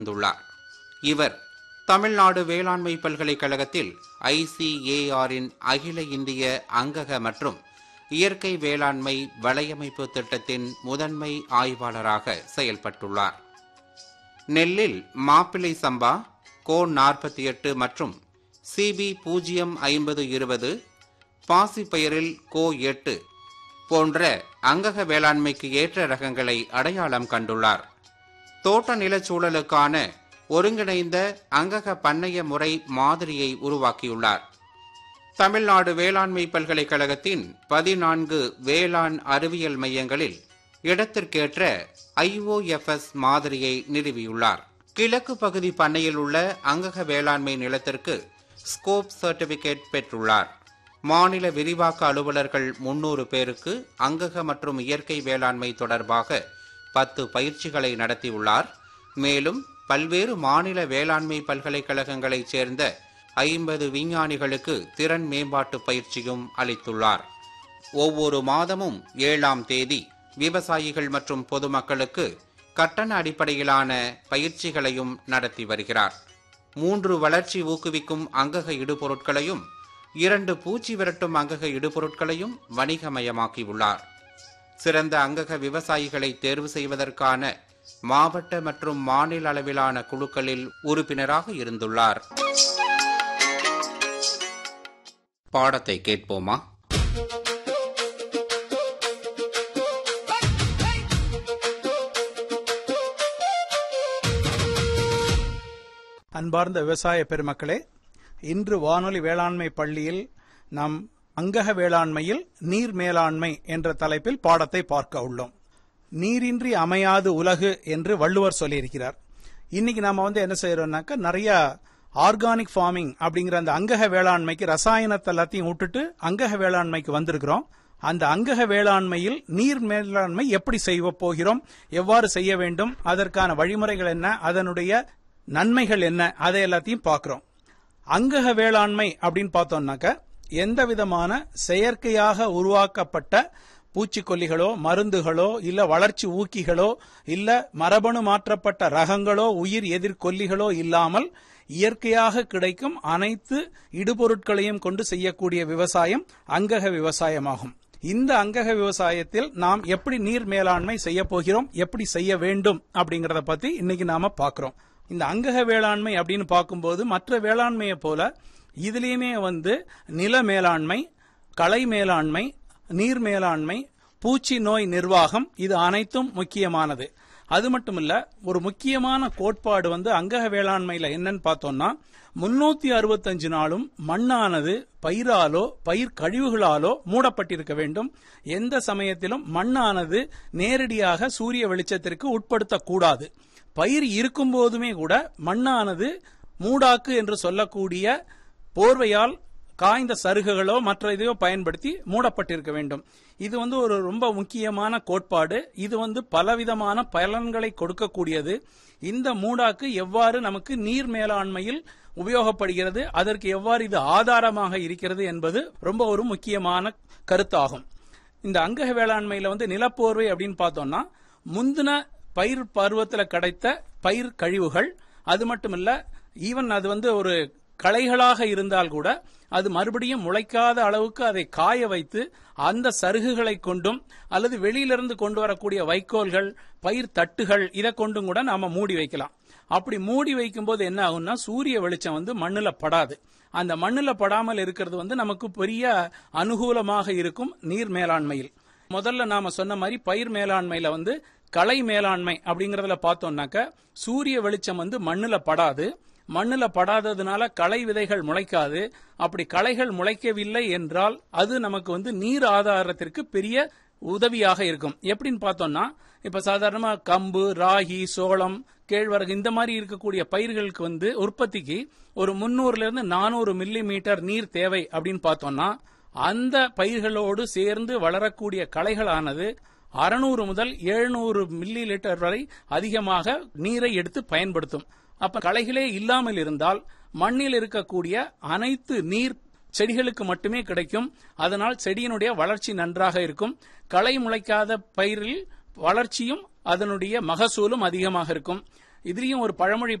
வந்துள்ளார் இவர் தமிழ்நாடு வேளாண்மை பல்கலைக்கழகத்தில் ஐசிஏஆரின் அகில இந்திய அங்கக மற்றும் இயற்கை வேளாண்மை வலையமைப்பு திட்டத்தின் முதன்மை ஆய்வாளராக செயல்பட்டுள்ளார் நெல்லில் மாப்பிள்ளை சம்பா கோ நாற்பத்தி எட்டு மற்றும் சிபி பூஜ்ஜியம் ஐம்பது இருபது பாசிப்பயிரில் கோ எட்டு போன்ற அங்கக வேளாண்மைக்கு ஏற்ற ரகங்களை அடையாளம் கண்டுள்ளார் தோட்ட நிலச்சூழலுக்கான ஒருங்கிணைந்த அங்கக பண்ணைய முறை மாதிரியை உருவாக்கியுள்ளார் தமிழ்நாடு வேளாண்மை பல்கலைக்கழகத்தின் பதினான்கு வேளாண் அறிவியல் மையங்களில் இடத்திற்கேற்ற ஐஓஎஃப்எஸ் மாதிரியை நிறுவியுள்ளார் கிழக்கு பகுதி பண்ணையில் உள்ள அங்கக வேளாண்மை நிலத்திற்கு ஸ்கோப் சர்டிபிகேட் பெற்றுள்ளார் மாநில விரிவாக்க அலுவலர்கள் முன்னூறு பேருக்கு அங்கக மற்றும் இயற்கை வேளாண்மை தொடர்பாக பத்து பயிற்சிகளை நடத்தியுள்ளார் மேலும் பல்வேறு மாநில வேளாண்மை பல்கலைக்கழகங்களைச் சேர்ந்த ஐம்பது விஞ்ஞானிகளுக்கு திறன் மேம்பாட்டு பயிற்சியும் அளித்துள்ளார் ஒவ்வொரு மாதமும் ஏழாம் தேதி விவசாயிகள் மற்றும் பொதுமக்களுக்கு கட்டண அடிப்படையிலான பயிற்சிகளையும் நடத்தி வருகிறார் மூன்று வளர்ச்சி ஊக்குவிக்கும் அங்கக இடுபொருட்களையும் இரண்டு பூச்சி விரட்டும் அங்கக இடுபொருட்களையும் வணிகமயமாக்கியுள்ளார் சிறந்த அங்கக விவசாயிகளை தேர்வு செய்வதற்கான மாவட்ட மற்றும் மாநில அளவிலான குழுக்களில் உறுப்பினராக இருந்துள்ளார் பாடத்தை கேட்போமா அன்பார்ந்த விவசாய பெருமக்களே இன்று வானொலி வேளாண்மை பள்ளியில் நாம் அங்கக வேளாண்மையில் நீர் மேலாண்மை என்ற தலைப்பில் பாடத்தை பார்க்க உள்ளோம் நீரின்றி அமையாது உலகு என்று வள்ளுவர் சொல்லியிருக்கிறார் இன்னைக்கு நாம வந்து என்ன செய்யறோம்னாக்க நிறைய ஆர்கானிக் ஃபார்மிங் அப்படிங்கிற அந்த அங்கக வேளாண்மைக்கு ரசாயனத்தை எல்லாத்தையும் விட்டுட்டு அங்கக வேளாண்மைக்கு வந்திருக்கிறோம் அந்த அங்கக வேளாண்மையில் நீர் மேலாண்மை எப்படி செய்ய போகிறோம் எவ்வாறு செய்ய வேண்டும் அதற்கான வழிமுறைகள் என்ன அதனுடைய நன்மைகள் என்ன அதை எல்லாத்தையும் பார்க்கிறோம் அங்கக வேளாண்மை அப்படின்னு பார்த்தோம்னாக்க எந்த விதமான செயற்கையாக உருவாக்கப்பட்ட பூச்சிக்கொல்லிகளோ மருந்துகளோ இல்ல வளர்ச்சி ஊக்கிகளோ இல்ல மரபணு மாற்றப்பட்ட ரகங்களோ உயிர் எதிர்கொல்லிகளோ இல்லாமல் இயற்கையாக கிடைக்கும் அனைத்து இடுபொருட்களையும் கொண்டு செய்யக்கூடிய விவசாயம் அங்கக விவசாயமாகும் இந்த அங்கக விவசாயத்தில் நாம் எப்படி நீர் மேலாண்மை செய்ய போகிறோம் எப்படி செய்ய வேண்டும் அப்படிங்கறத பத்தி இன்னைக்கு நாம பார்க்கிறோம் இந்த அங்கக வேளாண்மை அப்படின்னு பார்க்கும்போது மற்ற வேளாண்மையை போல இதுலயுமே வந்து நில மேலாண்மை களை மேலாண்மை நீர் மேலாண்மை பூச்சி நோய் நிர்வாகம் இது அனைத்தும் முக்கியமானது அது மட்டும் இல்ல ஒரு முக்கியமான கோட்பாடு வந்து அங்கக வேளாண்மையில என்னன்னு பார்த்தோம்னா முன்னூத்தி அறுபத்தஞ்சு நாளும் மண்ணானது பயிராலோ பயிர் கழிவுகளாலோ மூடப்பட்டிருக்க வேண்டும் எந்த சமயத்திலும் மண்ணானது நேரடியாக சூரிய வெளிச்சத்திற்கு உட்படுத்தக்கூடாது பயிர் இருக்கும் போதுமே கூட மண்ணானது மூடாக்கு என்று சொல்லக்கூடிய போர்வையால் காய்ந்த சருகுகளோ மற்ற இதையோ பயன்படுத்தி மூடப்பட்டிருக்க வேண்டும் இது வந்து ஒரு ரொம்ப முக்கியமான கோட்பாடு இது வந்து பலவிதமான பலன்களை கொடுக்கக்கூடியது இந்த மூடாக்கு எவ்வாறு நமக்கு நீர் மேலாண்மையில் உபயோகப்படுகிறது அதற்கு எவ்வாறு இது ஆதாரமாக இருக்கிறது என்பது ரொம்ப ஒரு முக்கியமான கருத்தாகும் இந்த அங்கக வேளாண்மையில வந்து நிலப்போர்வை அப்படின்னு பார்த்தோம்னா முந்தின பயிர் பருவத்தில் கிடைத்த பயிர் கழிவுகள் அது மட்டும் இல்ல ஈவன் அது வந்து ஒரு களைகளாக இருந்தால் கூட அது மறுபடியும் முளைக்காத அளவுக்கு அதை காய வைத்து அந்த சருகுகளை கொண்டும் அல்லது வெளியிலிருந்து கொண்டு வரக்கூடிய வைக்கோல்கள் பயிர் தட்டுகள் இதை கொண்டும் கூட நாம மூடி வைக்கலாம் அப்படி மூடி வைக்கும் போது என்ன ஆகும்னா சூரிய வெளிச்சம் வந்து மண்ணுல படாது அந்த மண்ணுல படாமல் இருக்கிறது வந்து நமக்கு பெரிய அனுகூலமாக இருக்கும் நீர் மேலாண்மையில் முதல்ல நாம சொன்ன மாதிரி பயிர் மேலாண்மையில வந்து களை மேலாண்மை அப்படிங்கறதுல பார்த்தோம்னாக்க சூரிய வெளிச்சம் வந்து மண்ணுல படாது மண்ணுல படாததுனால களை விதைகள் முளைக்காது அப்படி களைகள் முளைக்கவில்லை என்றால் அது நமக்கு வந்து நீர் ஆதாரத்திற்கு பெரிய உதவியாக இருக்கும் எப்படின்னு பார்த்தோம்னா இப்ப சாதாரணமா கம்பு ராகி சோளம் கேழ்வரகு இந்த மாதிரி இருக்கக்கூடிய பயிர்களுக்கு வந்து உற்பத்திக்கு ஒரு முன்னூறுல இருந்து நானூறு மில்லி மீட்டர் நீர் தேவை அப்படின்னு பார்த்தோம்னா அந்த பயிர்களோடு சேர்ந்து வளரக்கூடிய களைகளானது அறுநூறு முதல் எழுநூறு மில்லி லிட்டர் வரை அதிகமாக நீரை எடுத்து பயன்படுத்தும் அப்ப களைகளே இல்லாமல் இருந்தால் மண்ணில் இருக்கக்கூடிய அனைத்து நீர் செடிகளுக்கு மட்டுமே கிடைக்கும் அதனால் செடியினுடைய வளர்ச்சி நன்றாக இருக்கும் களை முளைக்காத பயிரில் வளர்ச்சியும் அதனுடைய மகசூலும் அதிகமாக இருக்கும் இதுலயும் ஒரு பழமொழி